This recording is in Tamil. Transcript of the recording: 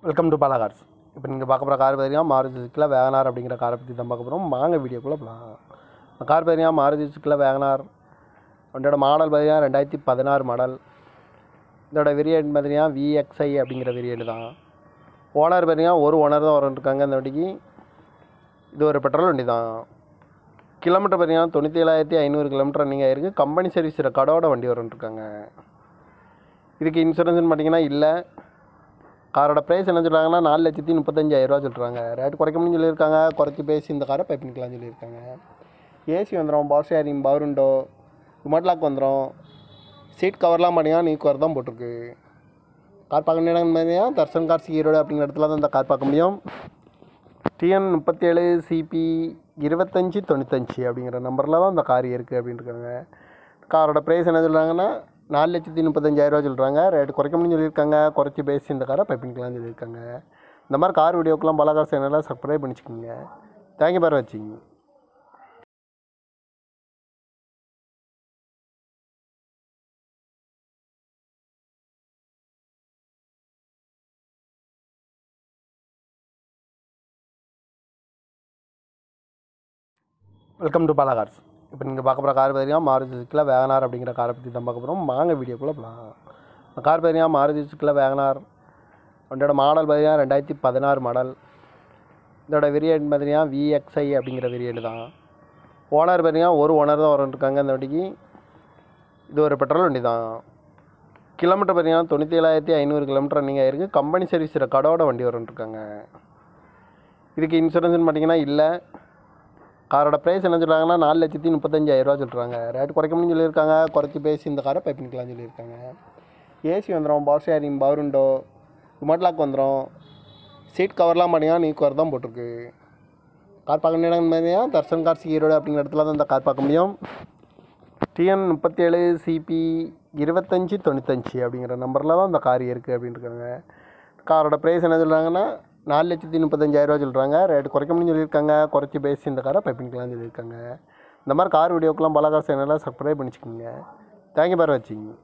வெல்கம் டு பாலா கார்ஸ் இப்போ நீங்கள் பார்க்க போகிற கார் பார்த்தீங்கன்னா மாருதி சுக்கில் வேகனார் அப்படிங்கிற காரை பற்றி தான் பார்க்க போகிறோம் வாங்க வீடியோக்குள்ளே போகலாம் இந்த கார் பார்த்தீங்கன்னா மாருதி சுக்கில் வேகனார் வண்டியோட மாடல் பார்த்தீங்கன்னா ரெண்டாயிரத்தி பதினாறு மாடல் இதோட வேரியன்ட் பார்த்தீங்கன்னா விஎக்ஸ்ஐ அப்படிங்கிற வேரியன்ட் தான் ஓனர் பார்த்தீங்கன்னா ஒரு ஓனர் தான் வரன்ட்ருக்காங்க இந்த வண்டிக்கு இது ஒரு பெட்ரோல் வண்டி தான் கிலோமீட்டர் பார்த்தீங்கன்னா தொண்ணூற்றி ஏழாயிரத்தி ஐநூறு கிலோமீட்டர் நீங்கள் இருக்குது கம்பெனி சர்வீஸ் ரெக்கார்டோட வண்டி வரன்ட்ருக்காங்க இதுக்கு இன்சூரன்ஸ்னு பார்த்தீங்கன்னா இல்லை காரோட ப்ரைஸ் என்ன சொல்கிறாங்கன்னா நாலு லட்சத்தி முப்பத்தஞ்சாயிரரூவா சொல்கிறாங்க ரேட் குறைக்க முடியும்னு சொல்லியிருக்காங்க குறைச்சி பேசி இந்த காரை பை பண்ணிக்கலாம்னு சொல்லியிருக்காங்க ஏசி வந்துடும் power steering power window remote lock வந்துடும் சீட் கவர்லாம் பார்த்தீங்கன்னா நீ கவர் தான் போட்டிருக்கு கார் பார்க்க நேரம் பார்த்தீங்கன்னா தர்சன் கார் ஈரோடு அப்படிங்கிற இடத்துல தான் இந்த கார் பார்க்க முடியும் டிஎன் முப்பத்தேழு சிபி இருபத்தஞ்சி தொண்ணூத்தஞ்சு அப்படிங்கிற நம்பரில் தான் இந்த கார் இருக்குது அப்படின்னு இருக்காங்க காரோட ப்ரைஸ் என்ன சொல்கிறாங்கன்னா நாலு லட்சத்தி முப்பத்தஞ்சாயிரரூவா சொல்கிறாங்க ரேட் குறைக்க முடியும்னு சொல்லியிருக்காங்க குறைச்சி பேசி இந்த காரை பை பண்ணிக்கலாம்னு சொல்லியிருக்காங்க இந்த மாதிரி கார் வீடியோக்கெலாம் பல கார் சேனலாக சப்ஸ்கிரைப் பண்ணிச்சுக்கோங்க thank you for watching welcome to Bala cars இப்போ நீங்கள் பார்க்க போகிற கார் பார்த்தீங்கன்னா மாருதி சுக்கில் வேகனார் அப்படிங்கிற காரை பற்றி தான் பார்க்க போகிறோம் வாங்க வீடியோக்குள்ளே போகலாம் இந்த கார் பார்த்தீங்கன்னா மாருதி சுக்கில் வேகனார் வண்டியோட மாடல் பார்த்தீங்கன்னா ரெண்டாயிரத்தி பதினாறு மாடல் இதோட வேரியன்ட் பார்த்தீங்கன்னா விஎக்ஸ்ஐ அப்படிங்கிற வேரியன்ட் தான் ஓனர் பார்த்தீங்கன்னா ஒரு ஓனர் தான் வரன்ட்ருக்காங்க இந்த வண்டிக்கு இது ஒரு பெட்ரோல் வண்டி தான் கிலோமீட்டர் பார்த்தீங்கன்னா தொண்ணூற்றி ஏழாயிரத்தி ஐநூறு கிலோமீட்டர் நீங்கள் இருக்குது கம்பெனி சர்வீஸ் ரெக்கார்டோட வண்டி வரன்ட்ருக்காங்க இதுக்கு இன்சூரன்ஸ்னு பார்த்தீங்கன்னா இல்லை காரோட ப்ரைஸ் என்ன சொல்கிறாங்கன்னா நாலு லட்சத்தி முப்பத்தஞ்சாயிரரூவா சொல்கிறாங்க ரேட் குறைக்க முடியும்னு சொல்லியிருக்காங்க குறைச்சி பேசி இந்த காரை பை பண்ணிக்கலாம்னு சொல்லியிருக்காங்க ஏசி வந்துடும் power steering power window remote lock வந்துடும் சீட் கவர்லாம் பார்த்தீங்கன்னா நீ கவர் தான் போட்டிருக்கு கார் பார்க்க நேரம் பார்த்தீங்கன்னா தர்சன் கார் ஈரோடு அப்படிங்கிற இடத்துல தான் இந்த கார் பார்க்க முடியும் டிஎன் முப்பத்தேழு சிபி இருபத்தஞ்சி தொண்ணூத்தஞ்சு அப்படிங்கிற நம்பரில் தான் இந்த கார் இருக்குது அப்படின்னு இருக்காங்க காரோட ப்ரைஸ் என்ன சொல்கிறாங்கன்னா நாலு லட்சத்தி முப்பத்தஞ்சாயிரரூவா சொல்கிறாங்க ரேட் குறைக்க முடியும்னு சொல்லியிருக்காங்க குறைச்சி பேசி இந்த காரை பை பண்ணிக்கலாம்னு சொல்லியிருக்காங்க இந்த மாதிரி கார் வீடியோக்கெலாம் பல கார் சேனலாக சப்ஸ்கிரைப் பண்ணிச்சுக்கோங்க தேங்க்யூ பார் வச்சிங்க